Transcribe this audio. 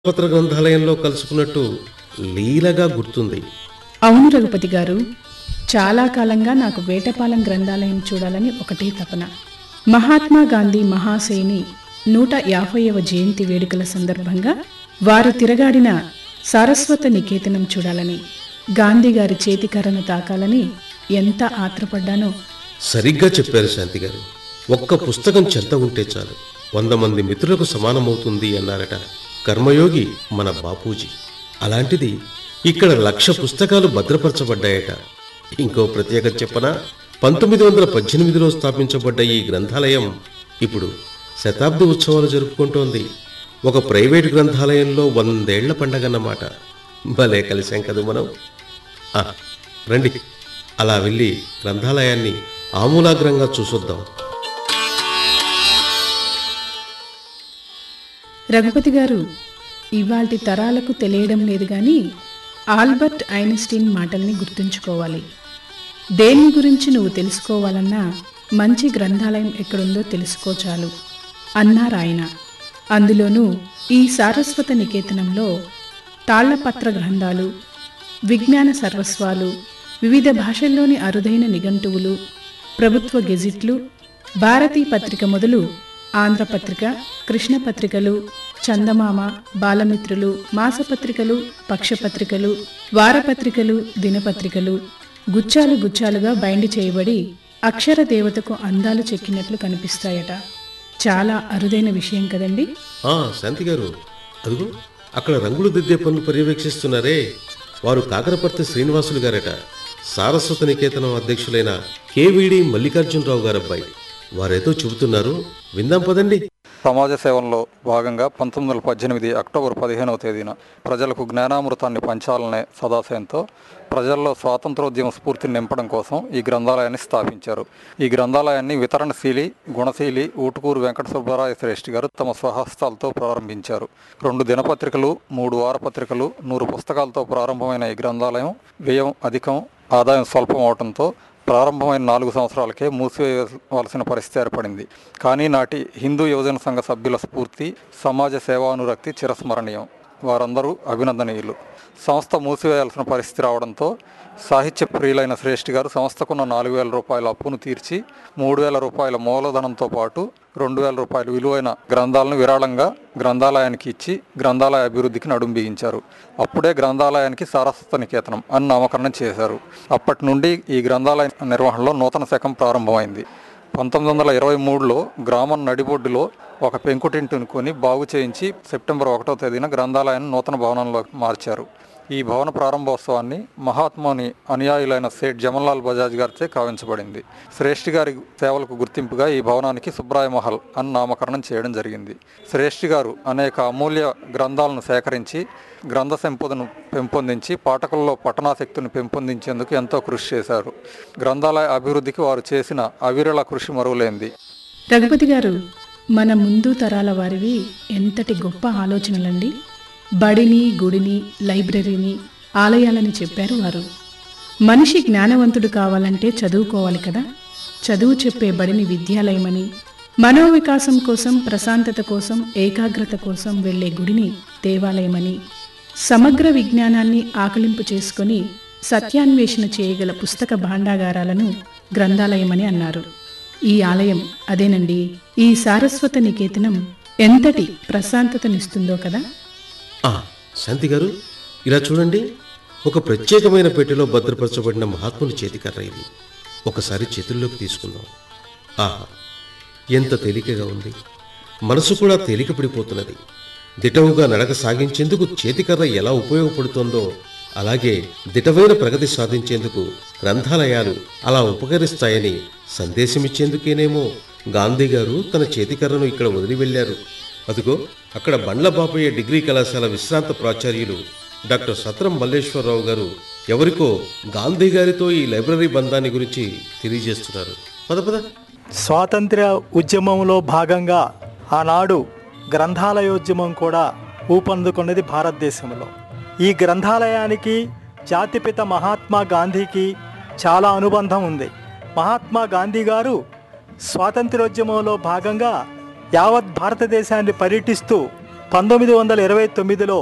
పత్ర గ్రంథాలయంలో కలుసుకున్నట్టు లీలగా గుర్తుంది అవును రఘుపతి గారు చాలా కాలంగా నాకు వేటపాలెం గ్రంథాలయం చూడాలని ఒకటే తపన మహాత్మా గాంధీ మహాశయుని నూట యాభైవ జయంతి వేడుకల సందర్భంగా వారు తిరగాడిన సారస్వత నికేతనం చూడాలని గాంధీ గారి చేతికర్రను తాకాలని ఎంత ఆత్రపడ్డానో సరిగ్గా చెప్పారు శాంతి గారు ఒక్క పుస్తకం చెంత ఉంటే చాలు వంద మంది మిత్రులకు సమానమవుతుంది అన్నారట కర్మయోగి మన బాపూజీ అలాంటిది ఇక్కడ లక్ష పుస్తకాలు భద్రపరచబడ్డాయట ఇంకో ప్రత్యేకత చెప్పనా పంతొమ్మిది వందల పద్దెనిమిదిలో స్థాపించబడ్డ ఈ గ్రంథాలయం ఇప్పుడు శతాబ్ది ఉత్సవాలు జరుపుకుంటోంది ఒక ప్రైవేట్ గ్రంథాలయంలో వందేళ్ల పండగన్నమాట భలే కలిసాం కదా మనం ఆ, రండి అలా వెళ్ళి గ్రంథాలయాన్ని ఆమూలాగ్రంగా చూసొద్దాం రఘుపతి గారు ఇవాల్టి తరాలకు తెలియడం లేదు గాని ఆల్బర్ట్ ఐన్స్టీన్ మాటల్ని గుర్తుంచుకోవాలి దేని గురించి నువ్వు తెలుసుకోవాలన్నా మంచి గ్రంథాలయం ఎక్కడుందో తెలుసుకో చాలు అన్నారాయన అందులోనూ ఈ సారస్వత నికేతనంలో తాళ్లపత్ర గ్రంథాలు విజ్ఞాన సర్వస్వాలు వివిధ భాషల్లోని అరుదైన నిఘంటువులు ప్రభుత్వ గెజిట్లు భారతీ పత్రిక మొదలు ఆంధ్రపత్రిక కృష్ణ పత్రికలు చందమామ బాలమిత్రులు మాసపత్రికలు పక్షపత్రికలు వారపత్రికలు దినపత్రికలు గుచ్చాలు గుచ్చాలుగా బైండ్ చేయబడి అక్షర దేవతకు అందాలు చెక్కినట్లు కనిపిస్తాయట చాలా అరుదైన విషయం కదండి ఆ శాంతి గారు అదిగో అక్కడ రంగులు దిద్దే పనులు పర్యవేక్షిస్తున్నారే వారు కాకరపర్తి శ్రీనివాసులు గారట సారస్వత నికేతనం అధ్యక్షులైన కేవీడి మల్లికార్జునరావు గారబ్బాయి వారేదో చెబుతున్నారు విందాం పదండి సమాజ సేవలో భాగంగా పంతొమ్మిది వందల పద్దెనిమిది అక్టోబర్ పదిహేనవ తేదీన ప్రజలకు జ్ఞానామృతాన్ని పంచాలనే సదాశయంతో ప్రజల్లో స్వాతంత్రోద్యమ స్ఫూర్తిని నింపడం కోసం ఈ గ్రంథాలయాన్ని స్థాపించారు ఈ గ్రంథాలయాన్ని వితరణశీలి గుణశీలి ఊటుకూరు వెంకట సుబ్బరాయ శ్రేష్ఠి గారు తమ స్వహస్తాలతో ప్రారంభించారు రెండు దినపత్రికలు మూడు వారపత్రికలు నూరు పుస్తకాలతో ప్రారంభమైన ఈ గ్రంథాలయం వ్యయం అధికం ఆదాయం స్వల్పం అవడంతో ప్రారంభమైన నాలుగు సంవత్సరాలకే మూసివేయవలసిన పరిస్థితి ఏర్పడింది కానీ నాటి హిందూ యువజన సంఘ సభ్యుల స్ఫూర్తి సమాజ సేవానురక్తి చిరస్మరణీయం వారందరూ అభినందనీయులు సంస్థ మూసివేయాల్సిన పరిస్థితి రావడంతో సాహిత్య ప్రియులైన శ్రేష్ఠి గారు సంస్థకున్న నాలుగు వేల రూపాయల అప్పును తీర్చి మూడు వేల రూపాయల మూలధనంతో పాటు రెండు వేల రూపాయల విలువైన గ్రంథాలను విరాళంగా గ్రంథాలయానికి ఇచ్చి గ్రంథాలయ అభివృద్ధికి నడుం బిగించారు అప్పుడే గ్రంథాలయానికి సారస్వత నికేతనం అని నామకరణం చేశారు అప్పటి నుండి ఈ గ్రంథాలయ నిర్వహణలో నూతన శకం ప్రారంభమైంది పంతొమ్మిది వందల ఇరవై మూడులో గ్రామం నడిబొడ్డులో ఒక పెంకుటింటిని కొని బాగు చేయించి సెప్టెంబర్ ఒకటో తేదీన గ్రంథాలయాన్ని నూతన భవనంలో మార్చారు ఈ భవన ప్రారంభోత్సవాన్ని మహాత్మాని అనుయాయులైన సేఠ్ జమన్లాల్ బజాజ్ గారిచే కావించబడింది శ్రేష్ఠి గారి సేవలకు గుర్తింపుగా ఈ భవనానికి సుబ్రాయ మహల్ అని నామకరణం చేయడం జరిగింది శ్రేష్ఠి గారు అనేక అమూల్య గ్రంథాలను సేకరించి గ్రంథ సంపదను పెంపొందించి పాఠకుల్లో పఠనాశక్తిని పెంపొందించేందుకు ఎంతో కృషి చేశారు గ్రంథాలయ అభివృద్ధికి వారు చేసిన అవిరళ కృషి మరువులేంది రఘుపతి గారు మన ముందు తరాల వారివి ఎంతటి గొప్ప ఆలోచనలండి బడిని గుడిని లైబ్రరీని ఆలయాలని చెప్పారు వారు మనిషి జ్ఞానవంతుడు కావాలంటే చదువుకోవాలి కదా చదువు చెప్పే బడిని విద్యాలయమని మనోవికాసం కోసం ప్రశాంతత కోసం ఏకాగ్రత కోసం వెళ్ళే గుడిని దేవాలయమని సమగ్ర విజ్ఞానాన్ని ఆకలింపు చేసుకొని సత్యాన్వేషణ చేయగల పుస్తక భాండాగారాలను గ్రంథాలయమని అన్నారు ఈ ఆలయం అదేనండి ఈ సారస్వత నికేతనం ఎంతటి ప్రశాంతతనిస్తుందో కదా ఆ శాంతి గారు ఇలా చూడండి ఒక ప్రత్యేకమైన పెట్టెలో భద్రపరచబడిన మహాత్ముని చేతికర్ర ఇది ఒకసారి చేతుల్లోకి తీసుకుందాం ఆహా ఎంత తేలికగా ఉంది మనసు కూడా తేలిక పడిపోతున్నది దిటవుగా నడక సాగించేందుకు చేతికర్ర ఎలా ఉపయోగపడుతోందో అలాగే దిటవైన ప్రగతి సాధించేందుకు గ్రంథాలయాలు అలా ఉపకరిస్తాయని సందేశమిచ్చేందుకేనేమో గాంధీ గారు తన చేతికర్రను ఇక్కడ వదిలి వెళ్ళారు అదిగో అక్కడ బండ్ల బాపయ్య డిగ్రీ కళాశాల విశ్రాంత ప్రాచార్యులు డాక్టర్ సత్రం మల్లేశ్వరరావు గారు ఎవరికో గాంధీ గారితో ఈ లైబ్రరీ బంధాన్ని గురించి తెలియజేస్తున్నారు పద పద స్వాతంత్ర్య ఉద్యమంలో భాగంగా ఆనాడు గ్రంథాలయోద్యమం కూడా ఊపందుకున్నది భారతదేశంలో ఈ గ్రంథాలయానికి జాతిపిత మహాత్మా గాంధీకి చాలా అనుబంధం ఉంది మహాత్మా గాంధీ గారు స్వాతంత్ర్యోద్యమంలో భాగంగా యావత్ భారతదేశాన్ని పర్యటిస్తూ పంతొమ్మిది వందల ఇరవై తొమ్మిదిలో